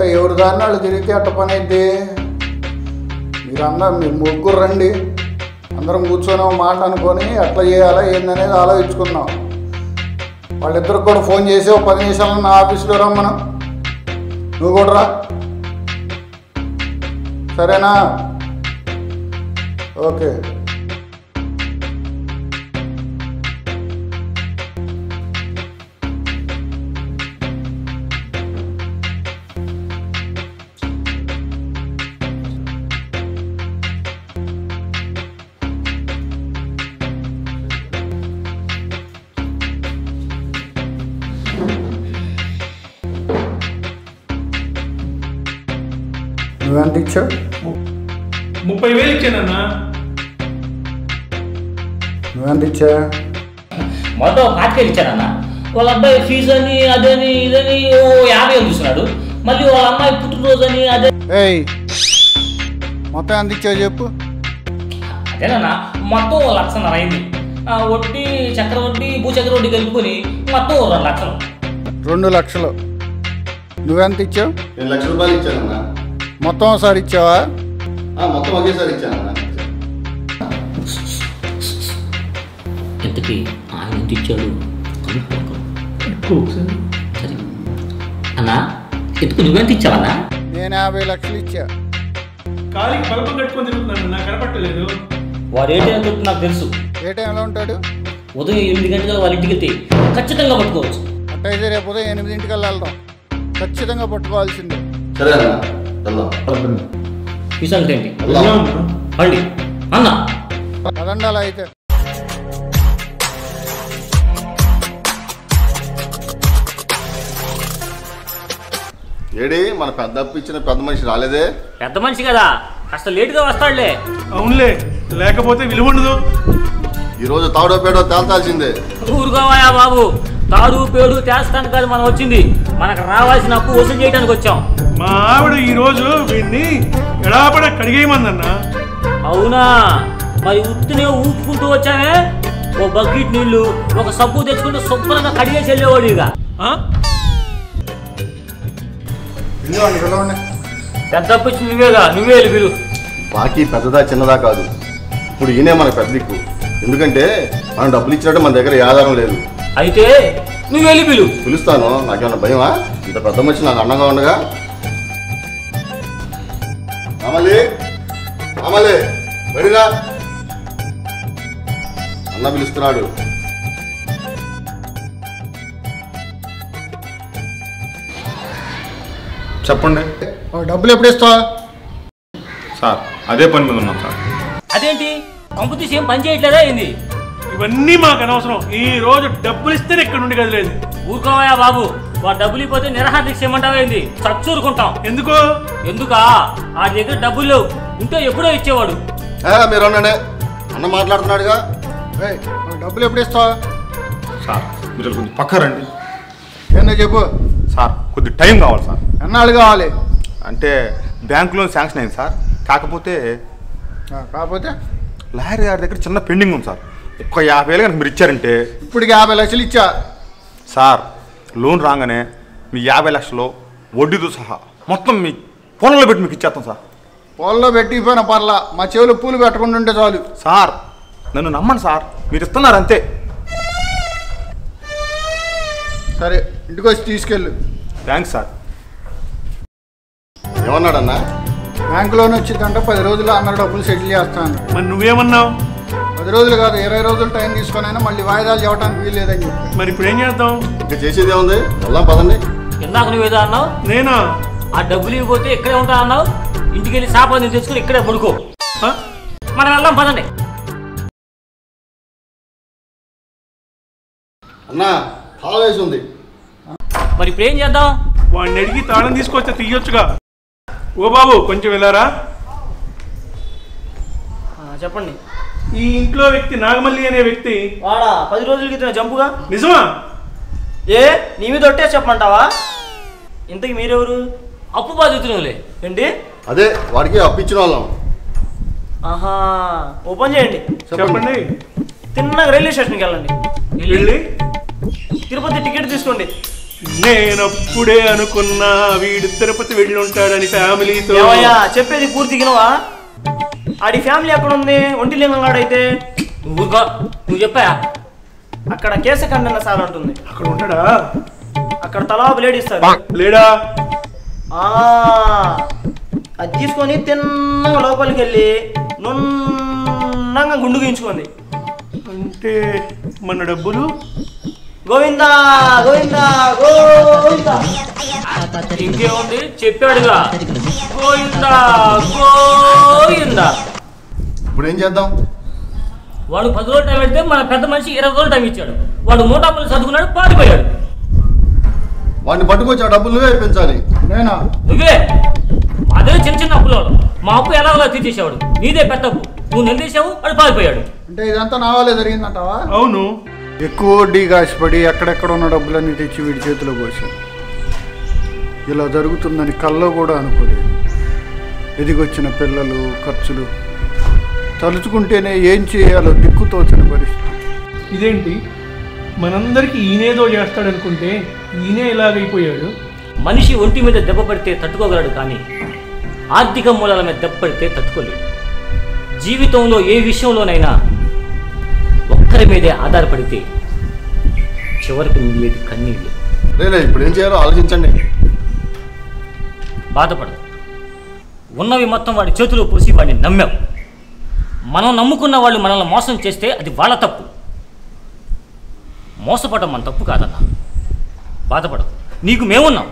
ఎవరి దాన్ని వాళ్ళు తిరిగితే అట్ట పని అయితే మీరందరూ మీరు ముగ్గురు రండి అందరం కూర్చొని ఒక మాట అనుకొని ఎట్లా చేయాలా ఏందనేది ఆలోచించుకుందాం వాళ్ళిద్దరికి కూడా ఫోన్ చేసి ఒక పది నిమిషాలు నా ఆఫీస్లో రమ్మను నువ్వు కూడా రా సరేనా ఓకే నువ్వెంత ఇచ్చావు ముప్పై వేలు ఇచ్చానన్నా నువ్వెంత ఇచ్చా మొత్తం పాతికేలు ఇచ్చానన్న వాళ్ళ అబ్బాయి ఫీజు అని అదని ఇదని ఓ యాభై వేలు చూస్తున్నాడు మళ్ళీ వాళ్ళ అమ్మాయి పుట్టినరోజు అని అదే ఏయ్ మొత్తం ఎంత ఇచ్చావు చెప్పు అదేనన్నా మొత్తం ఓ లక్షన్నర అయింది ఆ వడ్డీ చక్ర వడ్డీ భూచక్ర వడ్డీ కలుపుకొని మొత్తం ఓ రెండు లక్షలు రెండు లక్షలు నువ్వెంత ఇచ్చావు నేను లక్ష రూపాయలు ఇచ్చానన్నా మొత్తం ఒకసారి ఇచ్చావా ఆ, మొత్తం ఒకేసారి ఇచ్చానన్నా ఇంతకీ ఆయన ఎంత ఇచ్చాడు సరే అన్నా ఎందుకు నువ్వెంత ఇచ్చావన్నా నేను యాభై లక్షలు ఇచ్చా కాలికి బలపం కట్టుకొని తిరుగుతున్నాను నాకు కనపట్టలేదు వాడు ఏ టైం దొరుకుతుంది నాకు తెలుసు ఏ టైంలో ఉంటాడు ఉదయం ఎనిమిది గంటలకు వాళ్ళ ఇంటికి వెళ్తే ఖచ్చితంగా పట్టుకోవచ్చు అట్టయితే రేపు ఉదయం ఎనిమిదింటికల్లా వెళ్దాం ఖచ్చితంగా పట్టుకోవాల్సిందే సరే అన్న వెళ్దాం ఈ సంగతి ఏంటి వెళ్దాం అండి అన్న పదండి అలా అయితే ఏడి మన పెద్ద అప్పు ఇచ్చిన పెద్ద మనిషి రాలేదే పెద్ద మనిషి కదా కాస్త లేటుగా వస్తాడులే అవునులే లేకపోతే విలువ ఉండదు ఈ రోజు తాడో పేడో తేల్చాల్సిందే ఊరుకోవాయా బాబు తాడు పేడు తేస్తాను కాదు మనం వచ్చింది మనకు రావాల్సిన అప్పు వసూలు చేయడానికి వచ్చాం మా ఆవిడ ఈ రోజు వీడిని ఎడాపడ కడిగేయమందన్నా అవునా మరి ఉత్తినే ఊపుకుంటూ వచ్చామే ఓ బకెట్ నీళ్లు ఒక సబ్బు తెచ్చుకుంటే శుభ్రంగా కడిగేసి వెళ్ళేవాడు ఇక ఆ? పిలవండి పిలవండి పెద్ద అప్పు ఇచ్చి నువ్వేగా నువ్వే వెళ్ళి పిలు బాకీ పెద్దదా చిన్నదా కాదు ఇప్పుడు ఈయనే మన పెద్ద దిక్కు ఎందుకంటే మనం డబ్బులు ఇచ్చినట్టు మన దగ్గర ఏ ఆధారం లేదు అయితే నువ్వు వెళ్ళి పిలు పిలుస్తాను నాకేమన్నా భయమా ఇంత పెద్ద మనిషి నాకు అండంగా ఉండగా అమలే అమలే బడిరా అన్న పిలుస్తున్నాడు చెప్పండి ఓ, డబ్బులు ఎప్పుడు ఇస్తావా సార్ అదే పని మీద ఉన్నాం సార్ అదేంటి పంపు తీసి ఏం పని చేయట్లేదా ఏంది ఇవన్నీ మాకు అనవసరం ఈ రోజు డబ్బులు ఇస్తేనే ఇక్కడ నుండి కదిలేదు ఊరుకోవయా బాబు వాడు డబ్బులు ఇవ్వకపోతే నిరహార దీక్ష చేయమంటావా ఏంది చచ్చూరుకుంటాం ఎందుకు ఎందుకా ఆ దగ్గర డబ్బులు లేవు ఉంటే ఎప్పుడో ఇచ్చేవాడు ఏ, మీరు ఉండండి అన్న మాట్లాడుతున్నాడుగా ఏయ్, ఓ, డబ్బులు ఎప్పుడు ఇస్తావా సార్ మీరు కొంచెం పక్క రండి ఏందో చెప్పు సార్ కొద్ది టైం కావాలి సార్ ఎన్నాళ్ళు కావాలి అంటే బ్యాంక్ లోన్ శాంక్షన్ అయింది సార్ కాకపోతే ఆ, కాకపోతే లాయర్ గారి దగ్గర చిన్న పెండింగ్ ఉంది సార్ ఒక్క యాభై వేలు కనుక మీరు ఇచ్చారంటే ఇప్పటికి యాభై లక్షలు ఇచ్చా సార్ లోన్ రాగానే మీ యాభై లక్షలు వడ్డీతో సహా మొత్తం మీ ఫోన్లో పెట్టి మీకు ఇచ్చేస్తాం సార్ పొలంలో పెట్టిపోయిన పర్లా మా చెవులు పూలు పెట్టకుండా ఉంటే చాలు సార్ నన్ను నమ్మండి సార్ మీరు ఇస్తున్నారు అంతే సరే ఇంటికి వచ్చి తీసుకెళ్ళు థ్యాంక్స్ సార్ ఏమన్నాడన్నా బ్యాంకులోనే వచ్చిందంటే పది రోజులు అందరు డబ్బులు సెటిల్ చేస్తాను మరి నువ్వేమన్నావు పది రోజులు కాదు ఇరవై రోజులు టైం తీసుకొని మళ్ళీ వాయిదాలు చెప్పడానికి వీల్లేదని చెప్పి మరి ఇప్పుడు ఏం చేద్దాం ఇంకా చేసేది ఏముంది వెళ్దాం పదండి ఇందాక నువ్వేదో అన్నావు నేనా ఆ డబ్బులు ఇవ్వకపోతే ఇక్కడే ఉంటా అన్నావు ఇంటికి వెళ్ళి సాపాన్ని తెచ్చుకుని ఇక్కడే పడుకో ఆ? మనం వెళ్దాం పదండి అన్నా తాళం వేసి ఉంది మరి ఇప్పుడు ఏం చేద్దాం వాడిని అడిగి తాళం తీసుకొస్తే తీయొచ్చుగా ఓ బాబు కొంచెం వెళ్ళారా చెప్పండి ఈ ఇంట్లో వ్యక్తి నాగమల్లి అనే వ్యక్తి వాడా పది రోజుల క్రితం జంపుగా నిజమా ఏ నీ మీద ఒట్టే చెప్పమంటావా ఇంతకి మీరెవరు అప్పు బాధితులే ఏంటి అదే వాడికి అప్పిచ్చిన వాళ్ళం ఆహా ఓపెన్ చేయండి చెప్పండి తిన్నగా రైల్వే స్టేషన్కి వెళ్ళండి వెళ్ళి తిరుపతి టికెట్ తీసుకోండి నేనప్పుడే అనుకున్నా వీడు తిరుపతి వెళ్ళి ఉంటాడని ఫ్యామిలీతో ఏమయ్యా చెప్పేది పూర్తిగినవా ఆడి ఫ్యామిలీ ఎక్కడ ఉంది ఒంటిలింగంగాడైతే నువ్వు ఊరుకో. నువ్వు చెప్పా అక్కడ కేశఖండన సార్ ఉంటుంది అక్కడ ఉంటాడా అక్కడ తలా ప్లేట్ ఇస్తారు లేడా ఆ, అది తీసుకొని తిన్నగా లోపలికి వెళ్ళి నున్నగా గుండు గీయించుకుంది అంటే మన డబ్బులు గోవిందా గోవిందా గోవిందా ఇంకేముంది చెప్పాడుగా గోయిందా గోయిందా ఇప్పుడు ఏం చేద్దాం వాడు పది రోజులు టైం పెడితే మన పెద్ద మనిషి ఇరవై రోజులు టైం ఇచ్చాడు వాడు మూటాపులు చదువుకున్నాడు పారిపోయాడు వాడిని పట్టుకొచ్చి ఆ డబ్బులు నువ్వే ఇప్పించాలి నేనా నువ్వే అదే చిన్న చిన్న అప్పుల వాడు మా అప్పు ఎలా అలా తీర్చేసాడు నీదే పెద్ద అప్పు నువ్వు నిలదీసావు వాడు పారిపోయాడు అంటే ఇదంతా నా వాళ్ళే జరిగిందంటావా అవును ఎక్కువ వడ్డీ కాసిపడి ఎక్కడెక్కడ ఉన్న డబ్బులన్నీ తెచ్చి వీడి చేతిలో పోశాను ఇలా జరుగుతుందని కల్లో కూడా అనుకోలేదు ఎదిగొచ్చిన పిల్లలు ఖర్చులు తలుచుకుంటేనే ఏం చేయాలో దిక్కుతోచని పరిస్థితి ఇదేంటి మనందరికి ఈయనేదో చేస్తాడనుకుంటే ఈయనే ఇలాగైపోయాడు మనిషి ఒంటి మీద దెబ్బ పడితే తట్టుకోగలడు కానీ ఆర్థిక మూలాల మీద దెబ్బ పడితే తట్టుకోలేడు జీవితంలో ఏ విషయంలోనైనా ఒక్కరి మీదే ఆధారపడితే చివరికి మిగిలేది కన్నీళ్ళు లేలే ఇప్పుడు ఏం చేయాలో ఆలోచించండి బాధపడదు ఉన్నవి మొత్తం వాడి చేతిలో పోసి వాడిని నమ్మాం మనం నమ్ముకున్న వాళ్ళు మనల్ని మోసం చేస్తే అది వాళ్ళ తప్పు మోసపడడం మన తప్పు కాదన్నా బాధపడదు నీకు మేమున్నాం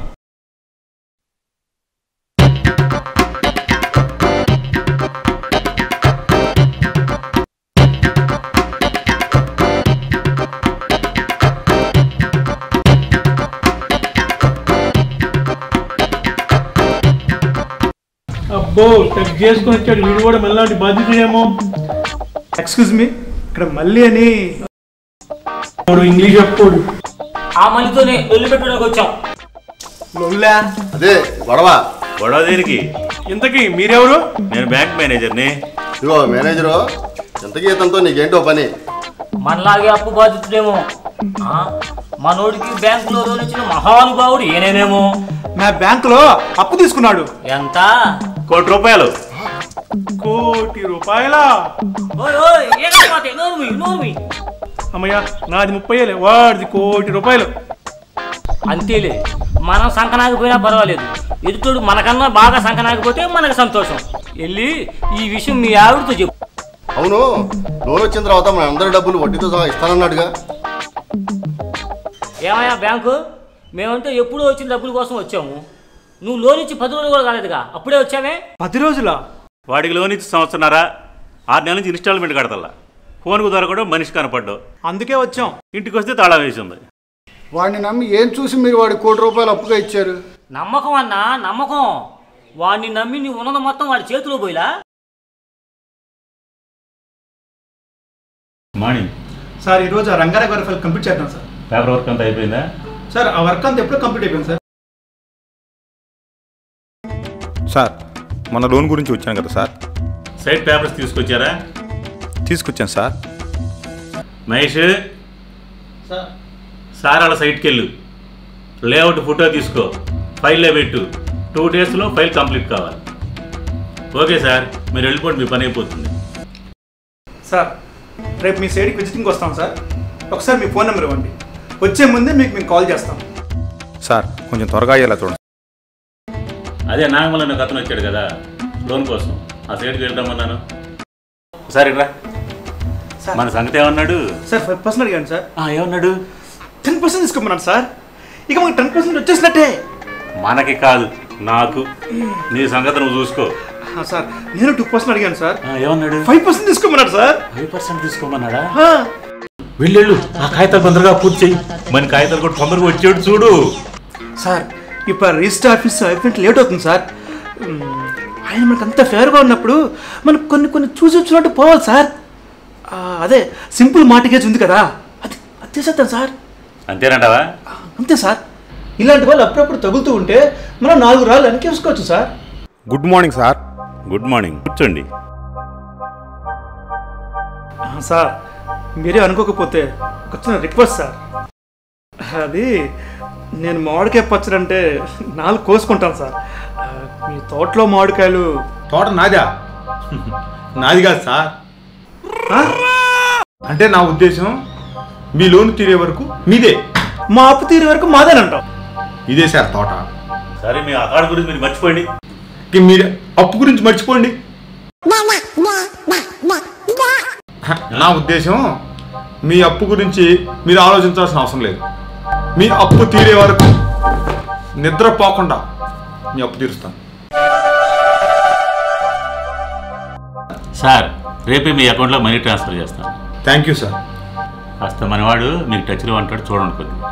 అబ్బో టెక్ చేసుకొని వచ్చాడు వీడు కూడా మళ్ళీ బాధ్యతేమో ఎక్స్క్యూజ్ మీ ఇక్కడ మళ్ళీ అని వాడు ఇంగ్లీష్ చెప్పుకోడు ఆ మనితోనే వెళ్ళి పెట్టడానికి వచ్చాం లొల్లా అదే గొడవ గొడవ దేనికి ఇంతకీ మీరెవరు నేను బ్యాంక్ మేనేజర్ని ఇదిగో మేనేజరు ఎంతకీ ఇతనితో నీకేంటో పని మనలాగే అప్పు బాధితుడేమో ఆ, మనోడికి బ్యాంకులో లోన్ ఇచ్చిన మహానుభావుడు ఏనేనేమో నా బ్యాంకులో అప్పు తీసుకున్నాడు ఎంత కోటి రూపాయలు కోటి రూపాయల ఓయ్ ఓయ్ ఏదో మాట నోర్మి నోర్మి అమ్మయ్య నాది ముప్పై ఏలే వాడిది కోటి రూపాయలు అంతేలే మనం సంకనాగిపోయినా పర్వాలేదు ఎదుటోడు మనకన్నా బాగా సంకనాగిపోతే మనకు సంతోషం వెళ్ళి ఈ విషయం మీ ఆవిడతో చెప్పు అవును లోన్ వచ్చిన తర్వాత మన అందరి డబ్బులు వడ్డీతో సహా ఇస్తానన్నాడుగా ఏమయ్యా బ్యాంకు మేమంటే ఎప్పుడూ వచ్చిన డబ్బుల కోసం వచ్చాము నువ్వు లోన్ ఇచ్చి పది రోజులు కూడా కాలేదుగా అప్పుడే వచ్చామే పది రోజులా వాడికి లోన్ ఇచ్చి సంవత్సరన్నర ఆరు నెలల నుంచి ఇన్స్టాల్మెంట్ కడతల్లా ఫోన్కు ద్వారా కూడా మనిషి కనపడ్డావు అందుకే వచ్చాం ఇంటికి వస్తే తాళం వేసింది వాడిని నమ్మి ఏం చూసి మీరు వాడి కోటి రూపాయలు అప్పుగా ఇచ్చారు నమ్మకం అన్నా నమ్మకం వాడిని నమ్మి నువ్వు ఉన్నది మొత్తం వాడి చేతిలో పోయిలా మార్నింగ్ సార్ ఈరోజు ఆ రంగారావు గారి ఫైల్ కంప్లీట్ చేద్దాం సార్ పేపర్ వర్క్ అంతా అయిపోయిందా సార్ ఆ వర్క్ అంతా ఎప్పుడో కంప్లీట్ అయిపోయింది సార్ సార్ మన లోన్ గురించి వచ్చాను కదా సార్ సైట్ పేపర్స్ తీసుకొచ్చారా తీసుకొచ్చాను సార్ మహేష్ సార్ సార్ వాళ్ళ సైట్కి వెళ్ళు లేఅవుట్ ఫోటో తీసుకో ఫైల్లో పెట్టు టూ డేస్లో ఫైల్ కంప్లీట్ కావాలి ఓకే సార్ మీరు వెళ్ళిపోండి మీ పని అయిపోతుంది సార్ రేపు మీ సైడ్కి విజిటింగ్ వస్తాం సార్ ఒకసారి మీ ఫోన్ నెంబర్ ఇవ్వండి వచ్చే ముందే మీకు మేము కాల్ చేస్తాం సార్ కొంచెం త్వరగా అయ్యేలా చూడండి అదే నాగమల్ అనే ఒక అతను వచ్చాడు కదా లోన్ కోసం ఆ సైడ్కి వెళ్తామన్నాను సార్ ఇట్రా సార్. మన సంగతి ఏమన్నాడు సార్ ఫైవ్ పర్సెంట్ అడిగాను సార్ ఆ, ఏమన్నాడు టెన్ పర్సెంట్ తీసుకోమన్నాను సార్ ఇక మాకు టెన్ పర్సెంట్ వచ్చేసినట్టే మనకి కాదు నాకు నీ సంగతి నువ్వు చూసుకో ఆ, సార్ నేను టూ పర్సెంట్ అడిగాను సార్ ఆ, ఏమన్నాడు ఫైవ్ పర్సెంట్ తీసుకోమన్నాడు సార్ ఫైవ్ పర్సెంట్ తీసుకోమన్నాడా ఆ, వెళ్ళు ఆ కాగితాలు తొందరగా పూర్తి చెయ్యి మన కాగితాలు కూడా తొందరగా వచ్చేడు చూడు సార్ ఇప్పుడు ఆ రిజిస్టర్ ఆఫీస్ అయిపోయింది లేట్ అవుతుంది సార్ ఉమ్, ఆయన మనకు అంత ఫేవర్గా ఉన్నప్పుడు మనకు కొన్ని కొన్ని చూసి వచ్చినట్టు పోవాలి సార్ ఆ, అదే సింపుల్ మార్టిగేజ్ ఉంది కదా అది అది చేసేద్దాం సార్ అంతేనంటావా అంతే సార్ ఇలాంటి వాళ్ళు అప్పుడప్పుడు తగులుతూ ఉంటే మనం నాలుగు రాళ్ళు వెనకేసుకోవచ్చు sir good morning sir good morning కూర్చోండి ఆ, సార్ మీరే అనుకోకపోతే ఒక చిన్న రిక్వెస్ట్ సార్ అది నేను మామిడికాయ పచ్చడి అంటే నాలుగు కోసుకుంటాను సార్ ఆ, మీ తోటలో మామిడికాయలు తోట నాదా నాది కాదు సార్ ఆ? అంటే నా ఉద్దేశం మీ లోన్ తీరే వరకు మీదే మా అప్పు తీరే వరకు మాదేనంటాం ఇదే సార్ తోట సరే మీ అకాడ గురించి మీరు మర్చిపోండి ఇక మీరు అప్పు గురించి మర్చిపోండి హ, నా ఉద్దేశం మీ అప్పు గురించి మీరు ఆలోచించాల్సిన అవసరం లేదు మీ అప్పు తీరే వరకు నిద్రపోకుండా మీ అప్పు తీరుస్తాను సార్ రేపే మీ అకౌంట్లో మనీ ట్రాన్స్ఫర్ చేస్తాను థ్యాంక్ యూ సార్ కాస్త మనవాడు మీకు టచ్లో ఉంటాడు చూడండి కొద్దిగా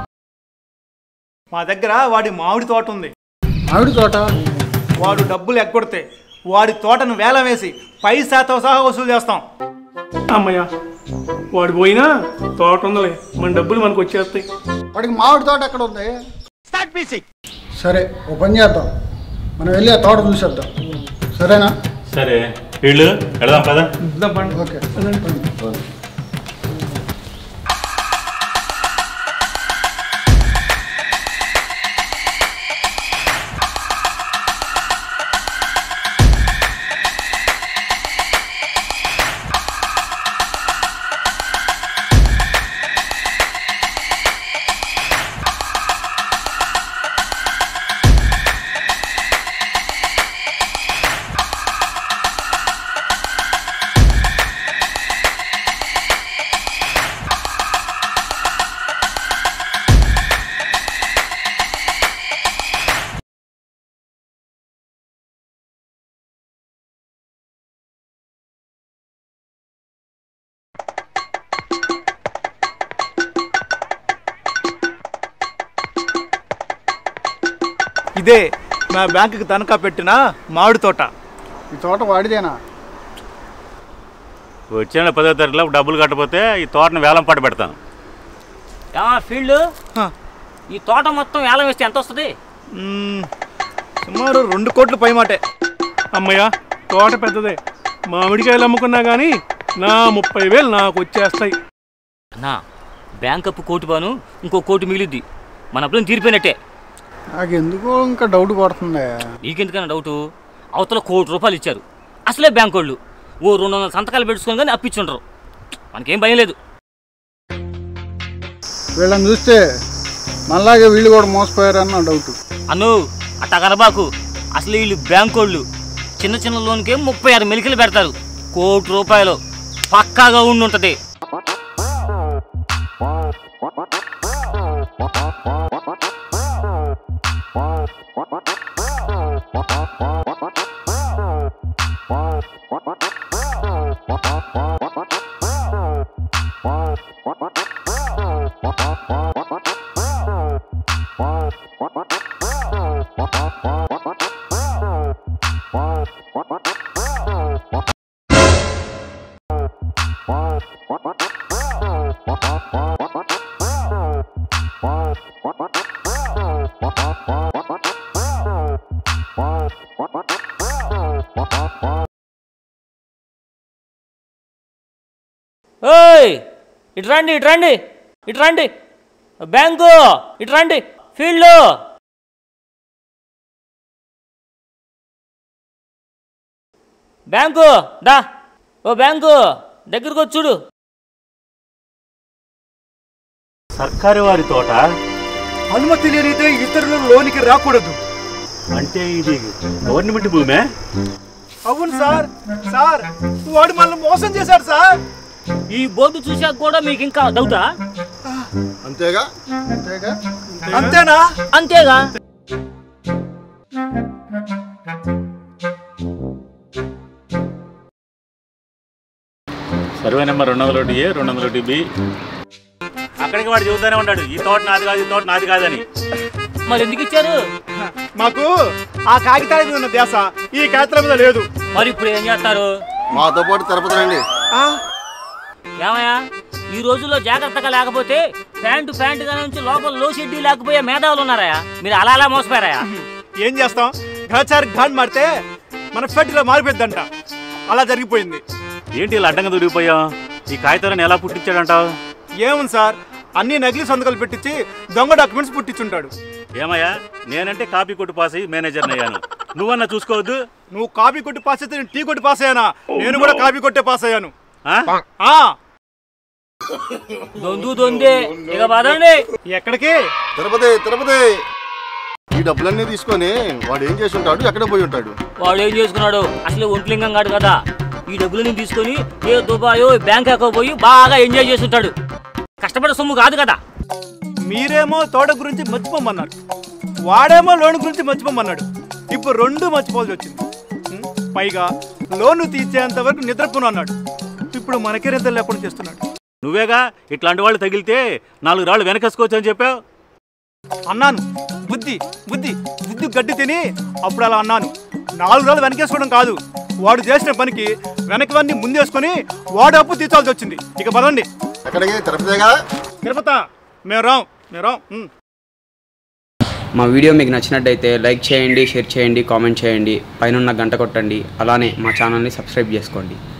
మా దగ్గర వాడి మామిడి తోట ఉంది మామిడి తోట వాడు డబ్బులు ఎగ్గొడితే వాడి తోటను వేలం వేసి పైసాతో సహా వసూలు చేస్తాం అమ్మయ్య వాడు పోయినా తోట ఉందలే మన డబ్బులు మనకు వచ్చేస్తాయి వాడికి మామిడి తోట ఎక్కడ ఉంది సరే ఓ పని చేద్దాం మనం వెళ్ళి ఆ తోట చూసేద్దాం సరేనా సరే వీళ్ళు వెళదాం పదా ఓకే ఇదే నా బ్యాంకుకి తనఖా పెట్టిన మామిడి తోట ఈ తోట వాడిదేనా వచ్చే నెల పదో తారీఖులో డబ్బులు కట్టకపోతే ఈ తోటను వేలం పాటు పెడతాను ఏమా ఫీల్డ్ హ. ఈ తోట మొత్తం వేలం వేస్తే ఎంత వస్తుంది మ్మ్, సుమారు రెండు కోట్లు పైమాటే అమ్మయ్య తోట పెద్దదే మామిడికాయలు అమ్ముకున్నా కానీ నా ముప్పై వేలు నాకు వచ్చేస్తాయి అన్నా బ్యాంక్ అప్పు కోటి బాను ఇంకో కోటి మిగిలిద్ది మన అప్పులను తీరిపోయినట్టే నాకు ఎందుకో ఇంకా డౌట్ కొడుతుంది నీకెందుకన్నా డౌటు అవతల కోటి రూపాయలు ఇచ్చారు అసలే బ్యాంక్ వాళ్ళు ఓ రెండు వందల సంతకాలు పెట్టుకొని కానీ అప్పించుండ్రు మనకేం భయం లేదు వీళ్ళని చూస్తే మళ్ళాగే వీళ్ళు కూడా మోసపోయారని నా డౌట్ అన్ను అట్టా కనబాకు అసలు వీళ్ళు బ్యాంక్ వాళ్ళు చిన్న చిన్న లోన్కే ముప్పై ఆరు మెలికలు పెడతారు కోటి రూపాయలు పక్కాగా ఉండి ఉంటుంది ఓయ్ ఇటు రండి ఇటు రండి ఇటు రండి బ్యాంకు ఇటు రండి ఫీల్డ్ బ్యాంకు దా ఓ బ్యాంకు దగ్గరకు వచ్చి చూడు సర్కారు వారి తోట అనుమతి లేనిదే ఇతరులు లోనికి రాకూడదు అంటే ఇది గవర్నమెంట్ భూమే అవును సార్ సార్ వాడు మనల్ని మోసం చేశాడు సార్ ఈ బోర్డు చూశాక కూడా మీకు ఇంకా డౌటా అంతేగా అంతేగా అంతేనా అంతేగా సర్వే నెంబర్ రెండు వందల ఒకటి ఏ రెండు వందల ఒకటి బి అక్కడికి వాడు చెబుతానే ఉన్నాడు ఈ తోట నాది కాదు ఈ తోట నాది కాదని మరి ఎందుకు ఇచ్చారు మాకు ఆ కాగితాల మీద ఉన్న ధ్యాస ఈ కాగితాల మీద లేదు మరి ఇప్పుడు ఏం చేస్తారు మాతో పాటు తిరుపతి రండి ఆ, ఏమయ్యా ఈ రోజుల్లో జాగ్రత్తగా లేకపోతే ప్యాంటు ప్యాంటుగా నుంచి లోపల లో షెడ్డీ లేకపోయే మేధావులు ఉన్నారా మీరు అలా అలా మోసపోయారా ఏం చేస్తాం ఘచార్ ఘాన్ మారితే మన ఫెడ్లో మారిపోద్దంట అలా జరిగిపోయింది ఏంటి ఇలా అడ్డంగా దొరికిపోయాం ఈ కాగితాలను ఎలా పుట్టించాడంటావు ఏముంది సార్ అన్ని నకిలీ సంతకాలు పెట్టించి దొంగ డాక్యుమెంట్స్ పుట్టించుంటాడు ఏమయ్యా నేనంటే కాపీ కొట్టు పాస్ అయ్యి మేనేజర్ని అయ్యాను నువ్వన్నా చూసుకోవద్దు నువ్వు కాపీ కొట్టి పాస్ అయితే నేను టీ కొట్టి పాస్ అయ్యానా నేను కూడా కాపీ కొట్టే పాస్ అయ్యాను ఆ? ఆ దొందు దొందే ఇక పదండి ఎక్కడికి తిరుపతి తిరుపతి ఈ డబ్బులన్నీ తీసుకొని వాడు ఏం చేసి ఉంటాడు ఎక్కడ పోయి ఉంటాడు వాడు ఏం చేసుకున్నాడు అసలు ఒంట్లింగం కాడు కదా ఈ డబ్బులని తీసుకొని ఏ దుబాయో బ్యాంకాక్ పోయి బాగా ఎంజాయ్ చేస్తుంటాడు కష్టపడే సొమ్ము కాదు కదా మీరేమో తోట గురించి మర్చిపోమన్నారు వాడేమో లోన్ గురించి మర్చిపోమన్నాడు ఇప్పుడు రెండు మర్చిపోవాల్సి వచ్చింది ఉం? పైగా లోను తీర్చేంత వరకు నిద్రపోను అన్నాడు ఇప్పుడు మనకే నిద్ర లేకుండా చేస్తున్నాడు నువ్వేగా ఇట్లాంటి వాళ్ళు తగిలితే నాలుగు రాళ్ళు వెనకేసుకోవచ్చు అని చెప్పావు అన్నాను బుద్ధి బుద్ధి బుద్ధి గడ్డి తిని అప్పుడు అలా అన్నాను నాలుగు రోజులు వెనకేసుకోవడం కాదు వాడు చేసిన పనికి వెనకవన్నీ ముందేసుకొని వాడు అప్పు తీర్చాల్సి వచ్చింది ఇక పదండి ఎక్కడికి తిరుపతిగా తిరుపత మేము రాం మేము రాం ఉం. మా వీడియో మీకు నచ్చినట్టయితే లైక్ చేయండి షేర్ చేయండి కామెంట్ చేయండి పైన గంట కొట్టండి అలానే మా ఛానల్ని సబ్స్క్రైబ్ చేసుకోండి